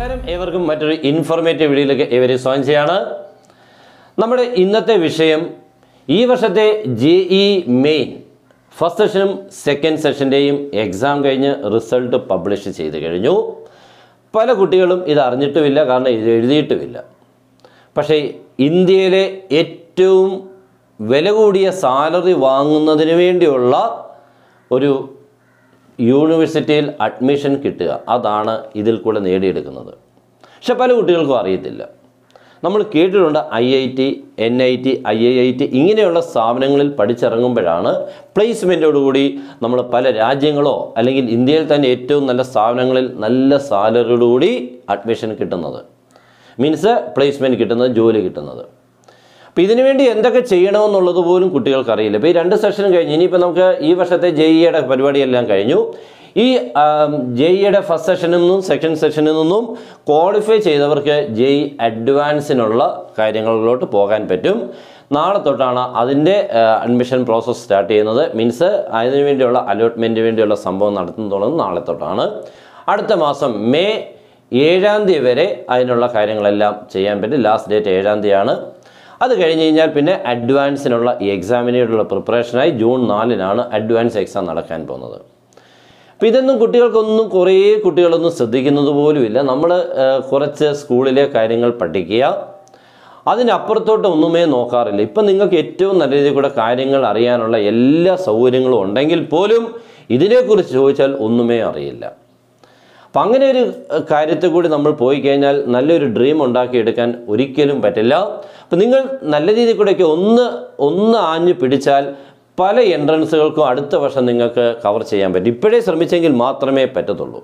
നമസ്കാരം ഏവർക്കും മറ്റൊരു ഇൻഫോർമേറ്റീവ് വീഡിയോയിലേക്ക് ഏവരെയും സ്വാഗതം ചെയ്യാണ് നമ്മുടെ ഇന്നത്തെ വിഷയം ഈ വർഷത്തെ ജെ ഇ മെയിൻ ഫസ്റ്റ് സെഷനും സെക്കൻഡ് സെഷൻ്റെയും എക്സാം കഴിഞ്ഞ് റിസൾട്ട് പബ്ലിഷ് ചെയ്ത് കഴിഞ്ഞു പല കുട്ടികളും ഇത് അറിഞ്ഞിട്ടുമില്ല കാരണം ഇത് എഴുതിയിട്ടുമില്ല പക്ഷേ ഇന്ത്യയിലെ ഏറ്റവും വില കൂടിയ സാലറി വാങ്ങുന്നതിന് വേണ്ടിയുള്ള ഒരു യൂണിവേഴ്സിറ്റിയിൽ അഡ്മിഷൻ കിട്ടുക അതാണ് ഇതിൽ കൂടെ നേടിയെടുക്കുന്നത് പക്ഷെ പല കുട്ടികൾക്കും അറിയത്തില്ല നമ്മൾ കേട്ടിട്ടുണ്ട് I I T N I T I I I T ഇങ്ങനെയുള്ള സ്ഥാപനങ്ങളിൽ പഠിച്ചിറങ്ങുമ്പോഴാണ് പ്ലേസ്മെൻറ്റോടുകൂടി നമ്മൾ പല രാജ്യങ്ങളോ അല്ലെങ്കിൽ ഇന്ത്യയിൽ തന്നെ ഏറ്റവും നല്ല സ്ഥാപനങ്ങളിൽ നല്ല സാലറിയോടുകൂടി അഡ്മിഷൻ കിട്ടുന്നത് മീൻസ് പ്ലേസ്മെൻറ്റ് കിട്ടുന്നത് ജോലി കിട്ടുന്നത് അപ്പോൾ ഇതിനു വേണ്ടി എന്തൊക്കെ ചെയ്യണമെന്നുള്ളത് പോലും കുട്ടികൾക്ക് അറിയില്ല ഇപ്പോൾ ഈ രണ്ട് സെഷനും കഴിഞ്ഞ് ഇനിയിപ്പോൾ നമുക്ക് ഈ വർഷത്തെ ജെ ഇയുടെ പരിപാടിയെല്ലാം കഴിഞ്ഞു ഈ ജെ ഇയുടെ ഫസ്റ്റ് സെഷനിൽ നിന്നും സെക്കൻഡ് സെഷനിൽ നിന്നും ക്വാളിഫൈ ചെയ്തവർക്ക് ജെ ഇ അഡ്വാൻസിനുള്ള കാര്യങ്ങളിലോട്ട് പോകാൻ പറ്റും നാളെ തൊട്ടാണ് അതിൻ്റെ അഡ്മിഷൻ പ്രോസസ്സ് സ്റ്റാർട്ട് ചെയ്യുന്നത് മീൻസ് അതിനു വേണ്ടിയുള്ള അലോട്ട്മെൻറ്റിന് വേണ്ടിയുള്ള സംഭവം നടത്തുന്നത് നാളെ തൊട്ടാണ് അടുത്ത മാസം മെയ് ഏഴാം തീയതി വരെ അതിനുള്ള കാര്യങ്ങളെല്ലാം ചെയ്യാൻ പറ്റും ലാസ്റ്റ് ഡേറ്റ് ഏഴാം തീയതിയാണ് അത് കഴിഞ്ഞ് കഴിഞ്ഞാൽ പിന്നെ അഡ്വാൻസിനുള്ള ഈ എക്സാമിനുള്ള പ്രിപ്പറേഷനായി ജൂൺ നാലിനാണ് അഡ്വാൻസ് എക്സാം നടക്കാൻ പോകുന്നത് അപ്പോൾ ഇതൊന്നും കുട്ടികൾക്കൊന്നും കുറേ കുട്ടികളൊന്നും ശ്രദ്ധിക്കുന്നത് പോലുമില്ല നമ്മൾ കുറച്ച് സ്കൂളിലെ കാര്യങ്ങൾ പഠിക്കുക അതിനപ്പുറത്തോട്ട് ഒന്നുമേ നോക്കാറില്ല ഇപ്പം നിങ്ങൾക്ക് ഏറ്റവും നല്ല രീതിയിൽ കൂടെ കാര്യങ്ങൾ അറിയാനുള്ള എല്ലാ സൗകര്യങ്ങളും ഉണ്ടെങ്കിൽ പോലും ഇതിനെക്കുറിച്ച് ചോദിച്ചാൽ ഒന്നുമേ അറിയില്ല അപ്പം അങ്ങനെ ഒരു കാര്യത്തിൽ കൂടി നമ്മൾ പോയി കഴിഞ്ഞാൽ നല്ലൊരു ഡ്രീം ഉണ്ടാക്കിയെടുക്കാൻ ഒരിക്കലും പറ്റില്ല അപ്പം നിങ്ങൾ നല്ല രീതിയിൽ കൂടെയൊക്കെ ഒന്ന് ഒന്ന് ആഞ്ഞു പിടിച്ചാൽ പല എൻട്രൻസുകൾക്കും അടുത്ത വർഷം നിങ്ങൾക്ക് കവർ ചെയ്യാൻ പറ്റും ഇപ്പോഴേ ശ്രമിച്ചെങ്കിൽ മാത്രമേ പറ്റത്തുള്ളൂ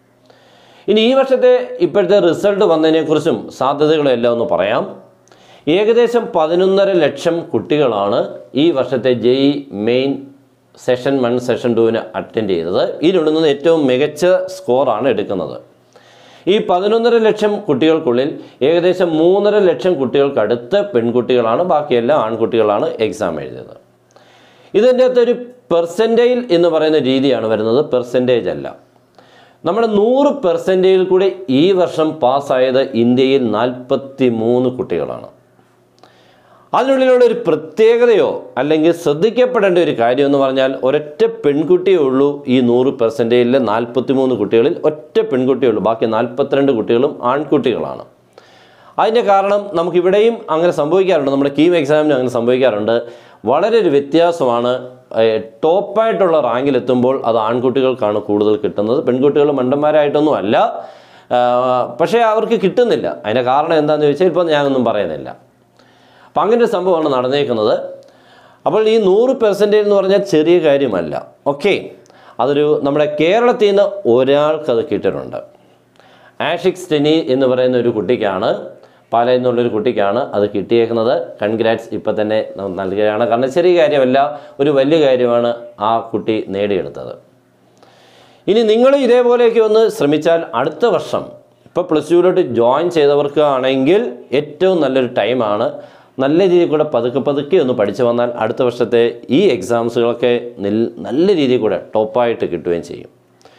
ഇനി ഈ വർഷത്തെ ഇപ്പോഴത്തെ റിസൾട്ട് വന്നതിനെക്കുറിച്ചും സാധ്യതകളും എല്ലാം ഒന്ന് പറയാം ഏകദേശം പതിനൊന്നര ലക്ഷം കുട്ടികളാണ് ഈ വർഷത്തെ JE main session one session ടുവിന് അറ്റൻഡ് ചെയ്തത് ഇതിലുണ്ടെന്ന് ഏറ്റവും മികച്ച സ്കോറാണ് എടുക്കുന്നത് ഈ പതിനൊന്നര ലക്ഷം കുട്ടികൾക്കുള്ളിൽ ഏകദേശം മൂന്നര ലക്ഷം കുട്ടികൾക്ക് അടുത്ത് പെൺകുട്ടികളാണ് ബാക്കിയെല്ലാം ആൺകുട്ടികളാണ് എക്സാം എഴുതിയത് ഇതിൻ്റെ അകത്തൊരു പെർസെൻറ്റേജ് എന്ന് പറയുന്ന രീതിയാണ് വരുന്നത് പെർസെൻറ്റേജ് അല്ല നമ്മുടെ നൂറ് പെർസെൻറ്റേജിൽ കൂടി ഈ വർഷം പാസ്സായത് ഇന്ത്യയിൽ നാൽപ്പത്തി മൂന്ന് കുട്ടികളാണ് അതിനുള്ളിലുള്ള ഒരു പ്രത്യേകതയോ അല്ലെങ്കിൽ ശ്രദ്ധിക്കപ്പെടേണ്ട ഒരു കാര്യം എന്ന് പറഞ്ഞാൽ ഒരൊറ്റ പെൺകുട്ടിയേ ഉള്ളൂ ഈ നൂറ് പെർസെൻറ്റേജിലെ നാൽപ്പത്തി മൂന്ന് കുട്ടികളിൽ ഒറ്റ പെൺകുട്ടിയേ ഉള്ളൂ ബാക്കി നാൽപ്പത്തിരണ്ട് കുട്ടികളും ആൺകുട്ടികളാണ് അതിൻ്റെ കാരണം നമുക്കിവിടെയും അങ്ങനെ സംഭവിക്കാറുണ്ട് നമ്മുടെ കീം എക്സാമിന് അങ്ങനെ സംഭവിക്കാറുണ്ട് വളരെ ഒരു വ്യത്യാസമാണ് ഏഹ്, ടോപ്പായിട്ടുള്ള റാങ്കിലെത്തുമ്പോൾ അത് ആൺകുട്ടികൾക്കാണ് കൂടുതൽ കിട്ടുന്നത് പെൺകുട്ടികൾ മണ്ടന്മാരായിട്ടൊന്നും അല്ല ആഹ്, പക്ഷേ അവർക്ക് കിട്ടുന്നില്ല അതിൻ്റെ കാരണം എന്താണെന്ന് ചോദിച്ചാൽ ഇപ്പോൾ ഞാനൊന്നും പറയുന്നില്ല അപ്പം അങ്ങനെ ഒരു സംഭവമാണ് നടന്നേക്കുന്നത് അപ്പോൾ ഈ നൂറ് പെർസെൻറ്റേജ് എന്ന് പറഞ്ഞാൽ ചെറിയ കാര്യമല്ല ഓക്കെ അതൊരു നമ്മുടെ കേരളത്തിൽ നിന്ന് ഒരാൾക്കത് കിട്ടിയിട്ടുണ്ട് ആഷിക് സ്റ്റെനി എന്ന് പറയുന്ന ഒരു കുട്ടിക്കാണ് പാല എന്നുള്ളൊരു കുട്ടിക്കാണ് അത് കിട്ടിയേക്കുന്നത് കൺഗ്രാറ്റ്സ് ഇപ്പം തന്നെ ന- നൽകുകയാണ് കാരണം ചെറിയ കാര്യമല്ല ഒരു വലിയ കാര്യമാണ് ആ കുട്ടി നേടിയെടുത്തത് ഇനി നിങ്ങൾ ഇതേപോലെയൊക്കെ ഒന്ന് ശ്രമിച്ചാൽ അടുത്ത വർഷം ഇപ്പോൾ പ്ലസ് ടുവിലോട്ട് ജോയിൻ ചെയ്തവർക്ക് ആണെങ്കിൽ ഏറ്റവും നല്ലൊരു ടൈമാണ് നല്ല രീതിയിൽ കൂടെ പതുക്കെ പതുക്കെ ഒന്ന് പഠിച്ചു വന്നാൽ അടുത്ത വർഷത്തെ ഈ എക്സാംസുകളൊക്കെ നെൽ- നല്ല രീതിയിൽ കൂടെ ടോപ്പായിട്ട് കിട്ടുകയും ചെയ്യും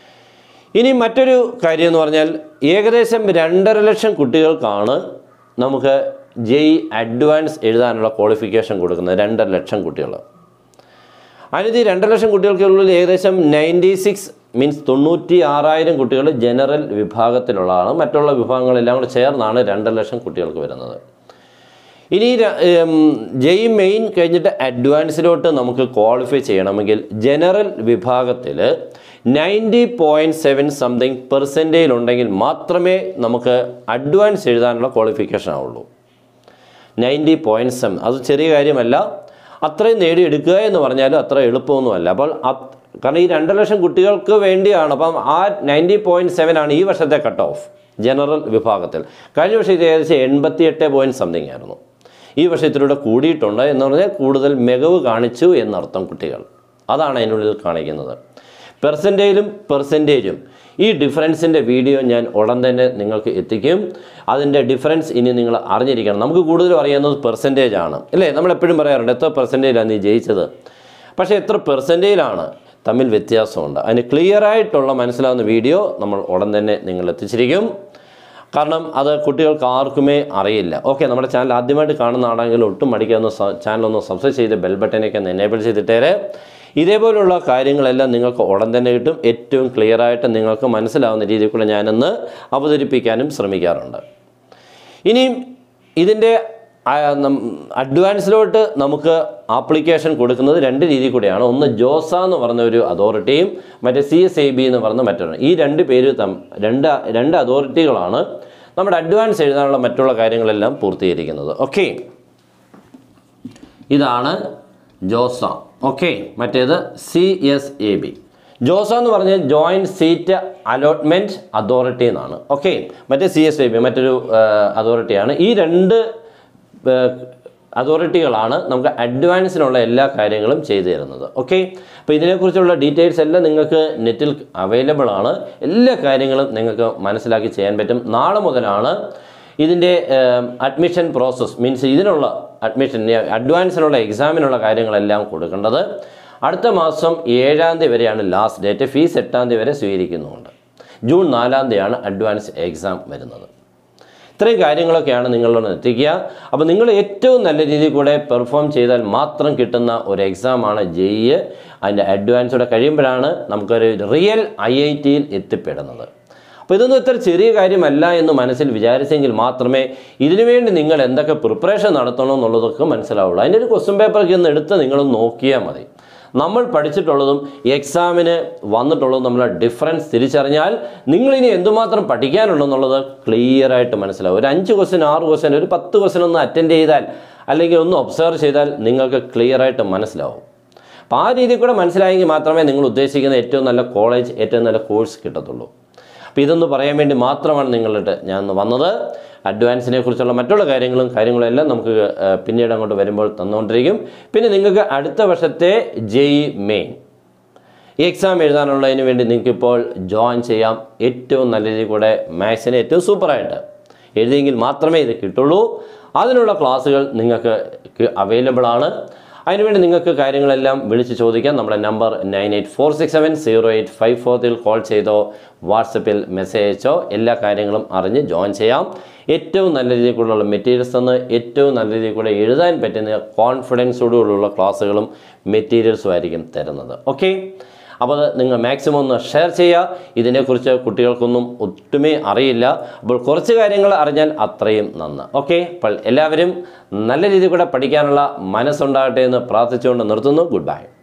ഇനി മറ്റൊരു കാര്യം എന്ന് പറഞ്ഞാൽ ഏകദേശം രണ്ടര ലക്ഷം കുട്ടികൾക്കാണ് നമുക്ക് ജെയ് അഡ്വാൻസ് എഴുതാനുള്ള ക്വാളിഫിക്കേഷൻ കൊടുക്കുന്നത് രണ്ടര ലക്ഷം കുട്ടികൾ അതിനകത്ത് ഈ രണ്ടര ലക്ഷം കുട്ടികൾക്കുള്ളിൽ ഏകദേശം നയൻറ്റി സിക്സ് മീൻസ് തൊണ്ണൂറ്റി ആറായിരം കുട്ടികൾ ജനറൽ വിഭാഗത്തിലുള്ളതാണ് മറ്റുള്ള വിഭാഗങ്ങളെല്ലാം കൂടെ ചേർന്നാണ് രണ്ടര ലക്ഷം കുട്ടികൾക്ക് വരുന്നത് ഇനി ജെയ് മെയിൻ കഴിഞ്ഞിട്ട് അഡ്വാൻസിലോട്ട് നമുക്ക് ക്വാളിഫൈ ചെയ്യണമെങ്കിൽ ജനറൽ വിഭാഗത്തിൽ നയൻറ്റി പോയിൻറ്റ് സെവൻ സംതിങ് പെർസെൻറ്റേജിൽ ഉണ്ടെങ്കിൽ മാത്രമേ നമുക്ക് അഡ്വാൻസ് എഴുതാനുള്ള ക്വാളിഫിക്കേഷൻ ആവുള്ളൂ നയൻറ്റി പോയിൻറ്റ് സെവൻ അത് ചെറിയ കാര്യമല്ല അത്രയും നേടിയെടുക്കുക എന്ന് പറഞ്ഞാലും അത്ര എളുപ്പമൊന്നുമല്ല അപ്പോൾ അത് കാരണം ഈ രണ്ട് ലക്ഷം കുട്ടികൾക്ക് വേണ്ടിയാണ് അപ്പം ആ നയൻറ്റി പോയിൻറ്റ് സെവൻ ആണ് ഈ വർഷത്തെ കട്ട് ഓഫ് ജനറൽ വിഭാഗത്തിൽ കഴിഞ്ഞ വർഷം ഇത് ഏകദേശം എൺപത്തി എട്ട് പോയിൻറ്റ് സംതിങ് ആയിരുന്നു ഈ വർഷം ഇതിലൂടെ കൂടിയിട്ടുണ്ട് എന്ന് പറഞ്ഞാൽ കൂടുതൽ മികവ് കാണിച്ചു എന്നർത്ഥം കുട്ടികൾ അതാണ് അതിനുള്ളിൽ കാണിക്കുന്നത് പെർസെൻറ്റേജിലും പെർസെൻറ്റേജും ഈ ഡിഫറൻസിൻ്റെ വീഡിയോ ഞാൻ ഉടൻ തന്നെ നിങ്ങൾക്ക് എത്തിക്കും അതിൻ്റെ ഡിഫറൻസ് ഇനി നിങ്ങൾ അറിഞ്ഞിരിക്കണം നമുക്ക് കൂടുതലും അറിയാവുന്നത് പെർസെൻറ്റേജ് ആണ് അല്ലേ നമ്മൾ എപ്പോഴും പറയാറുണ്ട് എത്ര പെർസെൻറ്റേജിലാണ് നീ ജയിച്ചത് പക്ഷേ എത്ര പെർസെൻറ്റേജിലാണ് തമ്മിൽ വ്യത്യാസമുണ്ട് അതിന് ക്ലിയർ ആയിട്ടുള്ള മനസ്സിലാവുന്ന വീഡിയോ നമ്മൾ ഉടൻ തന്നെ നിങ്ങൾ എത്തിച്ചിരിക്കും കാരണം അത് കുട്ടികൾക്ക് ആർക്കുമേ അറിയില്ല ഓക്കെ നമ്മുടെ ചാനൽ ആദ്യമായിട്ട് കാണുന്നതാണെങ്കിൽ ഒട്ടും മടിക്കാവുന്ന ചാനൽ ഒന്ന് സബ്സ്ക്രൈബ് ചെയ്ത് ബെൽ ബട്ടനൊക്കെ ഒന്ന് എനേബിൾ ചെയ്തിട്ടേരെ ഇതേപോലുള്ള കാര്യങ്ങളെല്ലാം നിങ്ങൾക്ക് ഉടൻ തന്നെ കിട്ടും ഏറ്റവും ക്ലിയർ ആയിട്ട് നിങ്ങൾക്ക് മനസ്സിലാവുന്ന രീതിയിൽ കൂടെ ഞാനൊന്ന് അവതരിപ്പിക്കാനും ശ്രമിക്കാറുണ്ട് ഇനിയും ഇതിൻ്റെ അഡ്വാൻസിലോട്ട് നമുക്ക് ആപ്ലിക്കേഷൻ കൊടുക്കുന്നത് രണ്ട് രീതി കൂടെയാണ് ഒന്ന് ജോസ എന്ന് പറഞ്ഞ ഒരു അതോറിറ്റിയും മറ്റേ സി എസ് ഐ ബി എന്ന് പറഞ്ഞ മറ്റൊരു ഈ രണ്ട് പേര് തം രണ്ട് രണ്ട് അതോറിറ്റികളാണ് നമ്മുടെ അഡ്വാൻസ് എഴുതാനുള്ള മറ്റുള്ള കാര്യങ്ങളെല്ലാം പൂർത്തീകരിക്കുന്നത് ഓക്കെ ഇതാണ് ജോസ ഓക്കെ മറ്റേത് C S A B JoSAA എന്ന് പറഞ്ഞാൽ ജോയിൻറ്റ് സീറ്റ് അലോട്ട്മെൻറ്റ് അതോറിറ്റി എന്നാണ് ഓക്കെ മറ്റേ സി എസ് എ ബി മറ്റൊരു അതോറിറ്റിയാണ് ഈ രണ്ട് അതോറിറ്റികളാണ് നമുക്ക് അഡ്വാൻസിനുള്ള എല്ലാ കാര്യങ്ങളും ചെയ്തു തരുന്നത് ഓക്കെ അപ്പോൾ ഇതിനെക്കുറിച്ചുള്ള ഡീറ്റെയിൽസ് എല്ലാം നിങ്ങൾക്ക് നെറ്റിൽ അവൈലബിൾ ആണ് എല്ലാ കാര്യങ്ങളും നിങ്ങൾക്ക് മനസ്സിലാക്കി ചെയ്യാൻ പറ്റും നാളെ മുതലാണ് ഇതിൻ്റെ അഡ്മിഷൻ പ്രോസസ്സ് മീൻസ് ഇതിനുള്ള അഡ്മിഷൻ അഡ്വാൻസിനുള്ള എക്സാമിനുള്ള കാര്യങ്ങളെല്ലാം കൊടുക്കേണ്ടത് അടുത്ത മാസം ഏഴാം തീയതി വരെയാണ് ലാസ്റ്റ് ഡേറ്റ് ഫീസ് എട്ടാം തീയതി വരെ സ്വീകരിക്കുന്നുണ്ട് ജൂൺ നാലാം തീയതിയാണ് അഡ്വാൻസ് എക്സാം വരുന്നത് ഇത്രയും കാര്യങ്ങളൊക്കെയാണ് നിങ്ങളോട് എത്തിക്കുക അപ്പോൾ നിങ്ങൾ ഏറ്റവും നല്ല രീതിയിൽ കൂടെ പെർഫോം ചെയ്താൽ മാത്രം കിട്ടുന്ന ഒരു എക്സാമാണ് ജെ ഇ അതിൻ്റെ അഡ്വാൻസോടെ കഴിയുമ്പോഴാണ് നമുക്കൊരു റിയൽ ഐ ഐ ടിയിൽ എത്തിപ്പെടുന്നത് അപ്പോൾ ഇതൊന്നും ഇത്ര ചെറിയ കാര്യമല്ല എന്ന് മനസ്സിൽ വിചാരിച്ചെങ്കിൽ മാത്രമേ ഇതിനുവേണ്ടി നിങ്ങൾ എന്തൊക്കെ പ്രിപ്പറേഷൻ നടത്തണം എന്നുള്ളതൊക്കെ മനസ്സിലാവുള്ളൂ അതിൻ്റെ ഒരു ക്വസ്റ്റ്യൻ പേപ്പറൊക്കെ ഒന്ന് എടുത്ത് നിങ്ങളൊന്ന് നോക്കിയാൽ മതി നമ്മൾ പഠിച്ചിട്ടുള്ളതും എക്സാമിന് വന്നിട്ടുള്ളതും നമ്മളെ ഡിഫറൻസ് തിരിച്ചറിഞ്ഞാൽ നിങ്ങളിനി എന്തുമാത്രം പഠിക്കാനുണ്ടെന്നുള്ളത് ക്ലിയർ ആയിട്ട് മനസ്സിലാവും ഒരു അഞ്ച് ക്വസ്റ്റ്യൻ ആറ് ക്വസ്റ്റ്യൻ ഒരു പത്ത് ക്വസ്റ്റ്യൻ ഒന്ന് അറ്റൻഡ് ചെയ്താൽ അല്ലെങ്കിൽ ഒന്ന് ഒബ്സർവ് ചെയ്താൽ നിങ്ങൾക്ക് ക്ലിയർ ആയിട്ട് മനസ്സിലാവും അപ്പോൾ ആ രീതിയിൽ കൂടെ മനസ്സിലായെങ്കിൽ മാത്രമേ നിങ്ങൾ ഉദ്ദേശിക്കുന്ന ഏറ്റവും നല്ല കോളേജ് ഏറ്റവും നല്ല കോഴ്സ് കിട്ടത്തുള്ളൂ അപ്പോൾ ഇതൊന്ന് പറയാൻ വേണ്ടി മാത്രമാണ് നിങ്ങളുടെ ഞാൻ ഇന്ന് വന്നത് അഡ്വാൻസിനെ കുറിച്ചുള്ള മറ്റുള്ള കാര്യങ്ങളും കാര്യങ്ങളും എല്ലാം നമുക്ക് ആ, പിന്നീട് അങ്ങോട്ട് വരുമ്പോൾ തന്നുകൊണ്ടിരിക്കും പിന്നെ നിങ്ങൾക്ക് അടുത്ത വർഷത്തെ ജെയ് മെയിൻ ഈ എക്സാം എഴുതാനുള്ളതിന് വേണ്ടി നിങ്ങൾക്ക് ഇപ്പോൾ ജോയിൻ ചെയ്യാം ഏറ്റവും നല്ല രീതിയിൽ കൂടെ മാത്സിന് ഏറ്റവും സൂപ്പറായിട്ട് എഴുതിയെങ്കിൽ മാത്രമേ ഇത് കിട്ടുള്ളൂ അതിനുള്ള ക്ലാസ്സുകൾ നിങ്ങൾക്ക് അവൈലബിൾ ആണ് അതിനുവേണ്ടി നിങ്ങൾക്ക് കാര്യങ്ങളെല്ലാം വിളിച്ച് ചോദിക്കാം നമ്മുടെ number nine eight four six seven zero eight five ഫോർത്തിൽ കോൾ ചെയ്തോ വാട്സപ്പിൽ മെസ്സേജ് അയച്ചോ എല്ലാ കാര്യങ്ങളും അറിഞ്ഞ് ജോയിൻ ചെയ്യാം ഏറ്റവും നല്ല രീതിയിൽ കൂടെയുള്ള മെറ്റീരിയൽസ് തന്ന് ഏറ്റവും നല്ല രീതിയിൽ കൂടെ എഴുതാൻ പറ്റുന്ന കോൺഫിഡൻസോടുകൂടിയുള്ള ക്ലാസ്സുകളും മെറ്റീരിയൽസും ആയിരിക്കും തരുന്നത് ഓക്കെ അപ്പോൾ അത് നിങ്ങൾ മാക്സിമം ഒന്ന് ഷെയർ ചെയ്യുക ഇതിനെക്കുറിച്ച് കുട്ടികൾക്കൊന്നും ഒട്ടുമേ അറിയില്ല അപ്പോൾ കുറച്ച് കാര്യങ്ങൾ അറിഞ്ഞാൽ അത്രയും നന്ന് ഓക്കെ അപ്പോൾ എല്ലാവരും നല്ല രീതിയിൽ കൂടെ പഠിക്കാനുള്ള മനസ്സുണ്ടാകട്ടെ എന്ന് പ്രാർത്ഥിച്ചുകൊണ്ട് നിർത്തുന്നു ഗുഡ് ബൈ